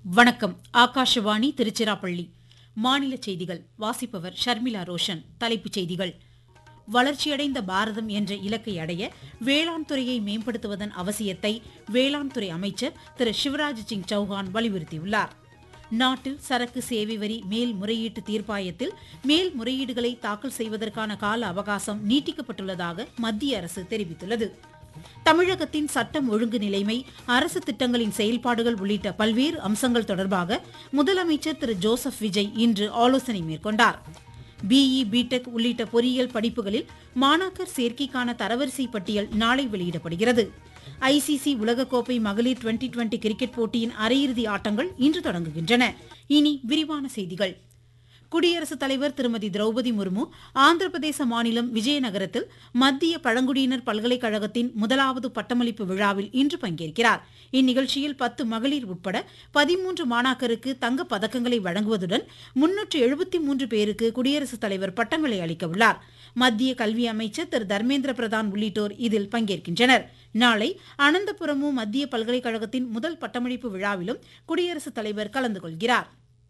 வணக்கம் ஆகாஷவாணி திருச்சிராப்பள்ளி மாநில செய்திகள் வாசிப்பவர் ஷர்மிளா ரோஷன் தலைப்புச் செய்திகள் வளர்ச்சியடைந்த பாரதம் என்ற இலக்கை அடைய வேளாண் துறையை மேம்படுத்துவதன் அவசியத்தை வேளாண் துறை அமைச்சர் திரு சிவராஜ் சிங் சௌஹான் வலியுறுத்தியுள்ளார் நாட்டில் சரக்கு சேவை வரி மேல்முறையீட்டு தீர்ப்பாயத்தில் மேல்முறையீடுகளை தாக்கல் செய்வதற்கான கால அவகாசம் நீட்டிக்கப்பட்டுள்ளதாக மத்திய அரசு தெரிவித்துள்ளது தமிழகத்தின் சட்டம் ஒழுங்கு நிலைமை அரசு திட்டங்களின் செயல்பாடுகள் உள்ளிட்ட பல்வேறு அம்சங்கள் தொடர்பாக முதலமைச்சர் திரு ஜோசப் விஜய் இன்று ஆலோசனை மேற்கொண்டார் பிஇ பிடெக் உள்ளிட்ட பொறியியல் படிப்புகளில் மாணாக்கர் சேர்க்கைக்கான தரவரிசை பட்டியல் நாளை வெளியிடப்படுகிறது ஐசிசி உலகக்கோப்பை மகளிர் டுவெண்டி டுவெண்டி கிரிக்கெட் போட்டியின் அரையிறுதி ஆட்டங்கள் இன்று தொடங்குகின்றன இனி விரிவான செய்திகள் குடியரசுத் தலைவர் திருமதி திரௌபதி முர்மு ஆந்திர பிரதேச மாநிலம் விஜயநகரத்தில் மத்திய பழங்குடியினர் பல்கலைக்கழகத்தின் முதலாவது பட்டமளிப்பு விழாவில் இன்று பங்கேற்கிறார் இந்நிகழ்ச்சியில் பத்து மகளிர் உட்பட பதிமூன்று மாணாக்கருக்கு தங்கப் பதக்கங்களை வழங்குவதுடன் முன்னூற்று எழுபத்தி மூன்று பேருக்கு குடியரசுத் தலைவர் பட்டங்களை அளிக்க உள்ளார் மத்திய கல்வி அமைச்சர் திரு தர்மேந்திர பிரதான் உள்ளிட்டோர் இதில் பங்கேற்கின்றனர் நாளை அனந்தபுரமு மத்திய பல்கலைக்கழகத்தின் முதல் பட்டமளிப்பு விழாவிலும் குடியரசுத் தலைவர் கலந்து கொள்கிறார்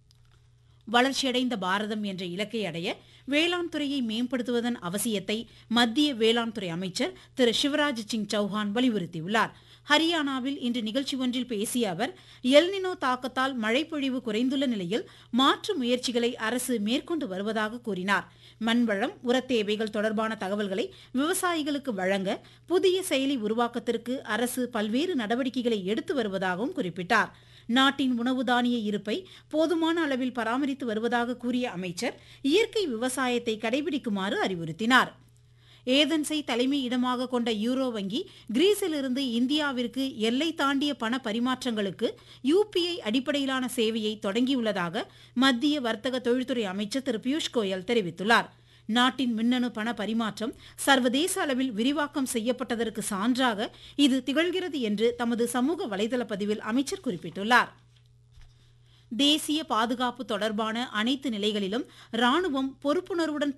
வளர்ச்சியடைந்த பாரதம் என்ற இலக்கை அடைய வேளாண் துறையை மேம்படுத்துவதன் அவசியத்தை மத்திய வேளாண் துறை அமைச்சர் திரு சிவராஜ் சிங் சௌஹான் வலியுறுத்தியுள்ளார் ஹரியானாவில் இன்று நிகழ்ச்சி ஒன்றில் பேசிய அவர் எல்னினோ தாக்கத்தால் மழைப்பொழிவு குறைந்துள்ள நிலையில் மாற்று முயற்சிகளை அரசு மேற்கொண்டு வருவதாக கூறினார் மண்வளம் உரத்தேவைகள் தொடர்பான தகவல்களை விவசாயிகளுக்கு வழங்க புதிய செயலி உருவாக்கத்திற்கு அரசு பல்வேறு நடவடிக்கைகளை எடுத்து வருவதாகவும் குறிப்பிட்டார் நாட்டின் உணவு தானிய இருப்பை போதுமான அளவில் பராமரித்து வருவதாக கூறிய அமைச்சர் இயற்கை விவசாயத்தை கடைபிடிக்குமாறு அறிவுறுத்தினார் ஏதென்ஸை தலைமை இடமாக கொண்ட யூரோ வங்கி கிரீஸிலிருந்து இந்தியாவிற்கு எல்லை தாண்டிய பண பரிமாற்றங்களுக்கு யுபிஐ அடிப்படையிலான சேவையை தொடங்கியுள்ளதாக மத்திய வர்த்தக தொழில்துறை அமைச்சர் திரு பியூஷ் கோயல் தெரிவித்துள்ளார் நாட்டின் மின்னணு பண பரிமாற்றம் சர்வதேச அளவில் விரிவாக்கம் செய்யப்பட்டதற்கு சான்றாக இது திகழ்கிறது என்று தமது சமூக வலைதள பதிவில் அமைச்சர் குறிப்பிட்டுள்ளார் தேசிய பாதுகாப்பு தொடர்பான அனைத்து நிலைகளிலும் ராணுவம் பொறுப்புணர்வுடன்